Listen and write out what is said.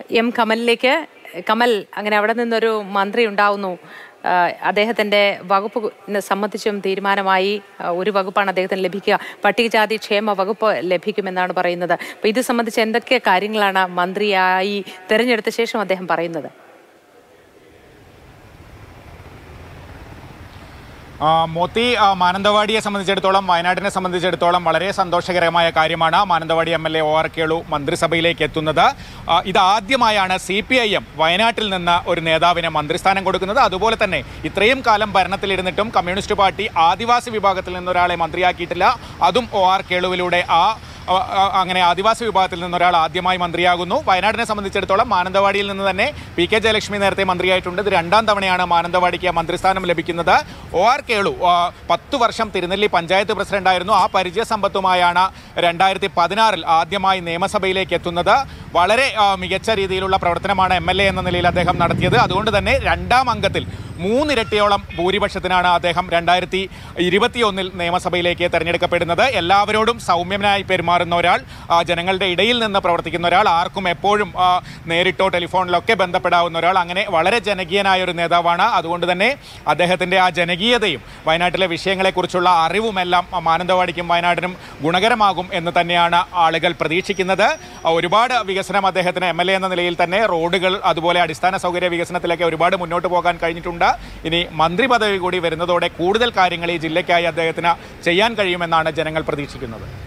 M കമലിലേക്ക് Kamal അങ്ങനെ അവിടെ നിന്നൊരു മന്ത്രി ഉണ്ടാവുന്നു ആ, അദ്ദേഹത്തിന്റെ വകുപ്പ് നെ സംബന്ധിച്ചും തീരുമാനമായി ആ, ഒരു വകുപ്പാണ് അദ്ദേഹത്തിന് ലഭിക്കുക പട്ടികജാതി ക്ഷേമ വകുപ്പ് ലഭിക്കുമെന്നാണ് പറയുന്നത് അപ്പൊ ഇത് സംബന്ധിച്ച് എന്തൊക്കെ കാര്യങ്ങളാണ് മന്ത്രിയായി തെരഞ്ഞെടുത്ത ശേഷം അദ്ദേഹം പറയുന്നത് ആ, മോത്തി ആ, മാനന്തവാടിയെ സംബന്ധിച്ചിടത്തോളം വയനാടിനെ സംബന്ധിച്ചിടത്തോളം വളരെ സന്തോഷകരമായ കാര്യമാണ് Mananthavady M L A O R Kelu മന്ത്രിസഭയിലേക്ക് എത്തുന്നത് ആ, ഇതാദ്യമായാണ് സി പി ഐ എം വയനാട്ടിൽ നിന്ന് ഒരു നേതാവിന് മന്ത്രിസ്ഥാനം കൊടുക്കുന്നത് അതുപോലെ തന്നെ ഇത്രയും കാലം ഭരണത്തിലിരുന്നിട്ടും കമ്മ്യൂണിസ്റ്റ് പാർട്ടി ആദിവാസി വിഭാഗത്തിൽ നിന്ന് ഒരാളെ മന്ത്രിയാക്കിയിട്ടില്ല അതും ഒ ആർ കേളുവിലൂടെ ആ അ- അ- അങ്ങനെ ആദിവാസി വിഭാഗത്തിൽ നിന്ന് ഒരാൾ ആദ്യമായി മന്ത്രിയാകുന്നു വയനാടിനെ സംബന്ധിച്ചിടത്തോളം മാനന്തവാടിയിൽ നിന്ന് തന്നെ പി കെ ജയലക്ഷ്മി നേരത്തെ മന്ത്രിയായിട്ടുണ്ട് ഇത് രണ്ടാം തവണയാണ് മാനന്തവാടിക്ക് മന്ത്രിസ്ഥാനം ലഭിക്കുന്നത് ഒ ആർ കേളു ആ, പത്ത് വർഷം തിരുനെല്ലി പഞ്ചായത്ത് പ്രസിഡന്റായിരുന്നു ആ പരിചയ സമ്പത്തുമായാണ് രണ്ടായിരത്തി പതിനാറിൽ ആദ്യമായി നിയമസഭയിലേക്ക് എത്തുന്നത് വളരെ ആ, മികച്ച രീതിയിലുള്ള പ്രവർത്തനമാണ് എം എൽ എ എന്ന നിലയിൽ അദ്ദേഹം നടത്തിയത് അതുകൊണ്ട് തന്നെ രണ്ടാം അംഗത്തിൽ മൂന്നിരട്ടിയോളം ഭൂരിപക്ഷത്തിനാണ് അദ്ദേഹം രണ്ടായിരത്തി ഇരുപത്തിയൊന്നിൽ നിയമസഭയിലേക്ക് തെരഞ്ഞെടുക്കപ്പെടുന്നത് എല്ലാവരോടും സൗമ്യനായി പെരുമാറുന്ന ഒരാൾ ആ, ജനങ്ങളുടെ ഇടയിൽ നിന്ന് പ്രവർത്തിക്കുന്ന ഒരാൾ ആർക്കും എപ്പോഴും ആ, നേരിട്ടോ ടെലിഫോണിലൊക്കെ ബന്ധപ്പെടാവുന്ന ഒരാൾ അങ്ങനെ വളരെ ജനകീയനായ ഒരു നേതാവാണ് അതുകൊണ്ട് തന്നെ അദ്ദേഹത്തിൻ്റെ ആ ജനകീയതയും വയനാട്ടിലെ വിഷയങ്ങളെക്കുറിച്ചുള്ള അറിവുമെല്ലാം ആ, മാനന്തവാടിക്കും വയനാടിനും ഗുണകരമാകും എന്ന് തന്നെയാണ് ആളുകൾ പ്രതീക്ഷിക്കുന്നത് ആ, ഒരുപാട് വികസനം അദ്ദേഹത്തിന് എം എൽ എ എന്ന നിലയിൽ തന്നെ റോഡുകൾ അതുപോലെ അടിസ്ഥാന സൗകര്യ വികസനത്തിലൊക്കെ ഒരുപാട് മുന്നോട്ട് പോകാൻ കഴിഞ്ഞിട്ടുണ്ട് ഇനി മന്ത്രി പദവി കൂടി വരുന്നതോടെ കൂടുതൽ കാര്യങ്ങൾ ഈ ജില്ലയ്ക്കായി അദ്ദേഹത്തിന് ചെയ്യാൻ കഴിയുമെന്നാണ് ജനങ്ങൾ പ്രതീക്ഷിക്കുന്നത്